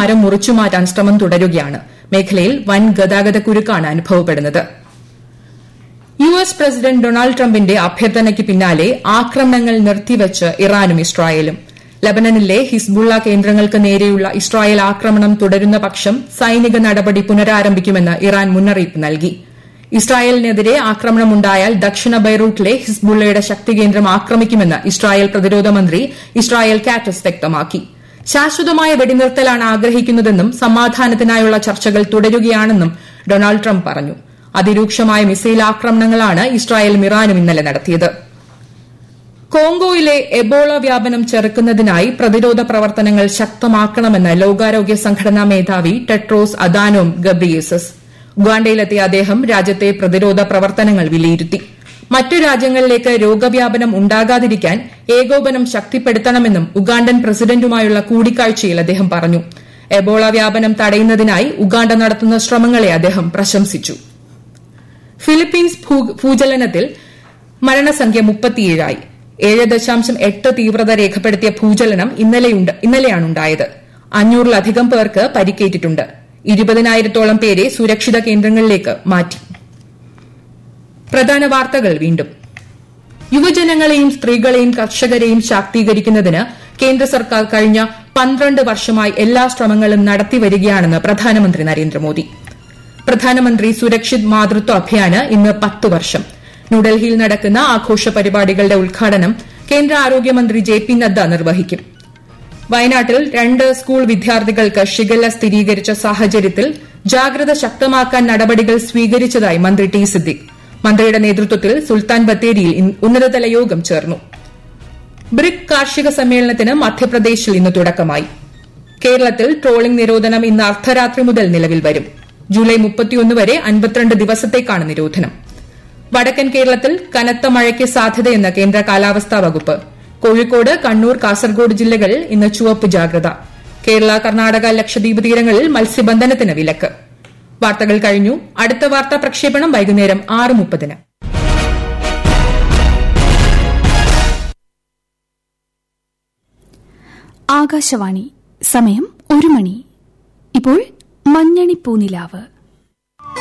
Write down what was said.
മരം മുറിച്ചുമാറ്റാൻ ശ്രമം തുടരുകയാണ് മേഖലയിൽ വൻ ഗതാഗതക്കുരുക്കാണ് അനുഭവപ്പെടുന്നത് യു എസ് പ്രസിഡന്റ് ഡൊണാൾഡ് ട്രംപിന്റെ അഭ്യർത്ഥനയ്ക്ക് പിന്നാലെ ആക്രമണങ്ങൾ നിർത്തിവച്ച് ഇറാനും ഇസ്രായേലും ലബനനിലെ ഹിസ്ബുള്ള കേന്ദ്രങ്ങൾക്ക് നേരെയുള്ള ഇസ്രായേൽ ആക്രമണം തുടരുന്ന പക്ഷം സൈനിക നടപടി പുനരാരംഭിക്കുമെന്ന് ഇറാൻ മുന്നറിയിപ്പ് നൽകി ഇസ്രായേലിനെതിരെ ആക്രമണമുണ്ടായാൽ ദക്ഷിണ ബൈറൂട്ടിലെ ഹിസ്ബുള്ളയുടെ ശക്തികേന്ദ്രം ആക്രമിക്കുമെന്ന് ഇസ്രായേൽ പ്രതിരോധ മന്ത്രി ഇസ്രായേൽ കാറ്റസ് വ്യക്തമാക്കി ശാശ്വതമായ വെടിനിർത്തലാണ് ആഗ്രഹിക്കുന്നതെന്നും സമാധാനത്തിനായുള്ള ചർച്ചകൾ തുടരുകയാണെന്നും ഡൊണാൾഡ് ട്രംപ് പറഞ്ഞു അതിരൂക്ഷമായ മിസൈൽ ആക്രമണങ്ങളാണ് ഇസ്രായേലും ഇറാനും ഇന്നലെ നടത്തിയത് കോങ്കോയിലെ എബോള വ്യാപനം ചെറുക്കുന്നതിനായി പ്രതിരോധ പ്രവർത്തനങ്ങൾ ശക്തമാക്കണമെന്ന് ലോകാരോഗ്യ സംഘടനാ മേധാവി ടെട്രോസ് അദാനോം ഗബ്രിയേസസ് ഉഗാണ്ടയിലെത്തിയ അദ്ദേഹം രാജ്യത്തെ പ്രതിരോധ പ്രവർത്തനങ്ങൾ വിലയിരുത്തി മറ്റു രാജ്യങ്ങളിലേക്ക് രോഗവ്യാപനം ഉണ്ടാകാതിരിക്കാൻ ഏകോപനം ശക്തിപ്പെടുത്തണമെന്നും ഉഗാണ്ടൻ പ്രസിഡന്റുമായുള്ള കൂടിക്കാഴ്ചയിൽ അദ്ദേഹം പറഞ്ഞു എബോള വ്യാപനം തടയുന്നതിനായി ഉഗാണ്ട നടത്തുന്ന ശ്രമങ്ങളെ അദ്ദേഹം പ്രശംസിച്ചു ഫിലിപ്പീൻസ് ഭൂചലനത്തിൽ മരണസംഖ്യ മുപ്പത്തിയേഴായി ഏഴ് ദശാംശം എട്ട് തീവ്രത രേഖപ്പെടുത്തിയ ഭൂചലനം ഇന്നലെയാണുണ്ടായത് അഞ്ഞൂറിലധികം പേർക്ക് പരിക്കേറ്റിട്ടുണ്ട് ഇരുപതിനായിരത്തോളം പേരെ സുരക്ഷിത കേന്ദ്രങ്ങളിലേക്ക് മാറ്റി പ്രധാന വാർത്തകൾ വീണ്ടും യുവജനങ്ങളെയും സ്ത്രീകളെയും കർഷകരെയും ശാക്തീകരിക്കുന്നതിന് കേന്ദ്ര സർക്കാർ കഴിഞ്ഞ പന്ത്രണ്ട് വർഷമായി എല്ലാ ശ്രമങ്ങളും നടത്തിവരികയാണെന്ന് പ്രധാനമന്ത്രി നരേന്ദ്രമോദി പ്രധാനമന്ത്രി സുരക്ഷിത് മാതൃത്വ അഭിയാന് ഇന്ന് പത്ത് വർഷം ന്യൂഡൽഹിയിൽ നടക്കുന്ന ആഘോഷ പരിപാടികളുടെ ഉദ്ഘാടനം കേന്ദ്ര ആരോഗ്യമന്ത്രി ജെ പി നദ്ദ നിർവഹിക്കും വയനാട്ടിൽ രണ്ട് സ്കൂൾ വിദ്യാർത്ഥികൾക്ക് ഷിഗല്ല സ്ഥിരീകരിച്ച സാഹചര്യത്തിൽ ജാഗ്രത ശക്തമാക്കാൻ നടപടികൾ സ്വീകരിച്ചതായി മന്ത്രി ടി സിദ്ദിഖ് മന്ത്രിയുടെ നേതൃത്വത്തിൽ സുൽത്താൻ ബത്തേരിയിൽ ഉന്നതതല യോഗം ചേർന്നു ബ്രിക് കാർഷിക സമ്മേളനത്തിന് മധ്യപ്രദേശിൽ ഇന്ന് തുടക്കമായി കേരളത്തിൽ ട്രോളിംഗ് നിരോധനം ഇന്ന് അർദ്ധരാത്രി മുതൽ നിലവിൽ വരും ജൂലൈ മുപ്പത്തിയൊന്ന് വരെ അൻപത്തിരണ്ട് ദിവസത്തേക്കാണ് നിരോധനം വടക്കൻ കേരളത്തിൽ കനത്ത മഴയ്ക്ക് സാധ്യതയെന്ന് കേന്ദ്ര കാലാവസ്ഥാ വകുപ്പ് കോഴിക്കോട് കണ്ണൂർ കാസർഗോഡ് ജില്ലകളിൽ ഇന്ന് ചുവപ്പ് ജാഗ്രത കേരള കർണാടക ലക്ഷദ്വീപ് തീരങ്ങളിൽ മത്സ്യബന്ധനത്തിന് വിലക്ക് വാർത്തകൾ കഴിഞ്ഞു അടുത്ത വാർത്താ പ്രക്ഷേപണം വൈകുന്നേരം ആറ് മുപ്പതിന് ആകാശവാണി സമയം ഒരു മണി ഇപ്പോൾ മഞ്ഞണി പൂനിലാവ്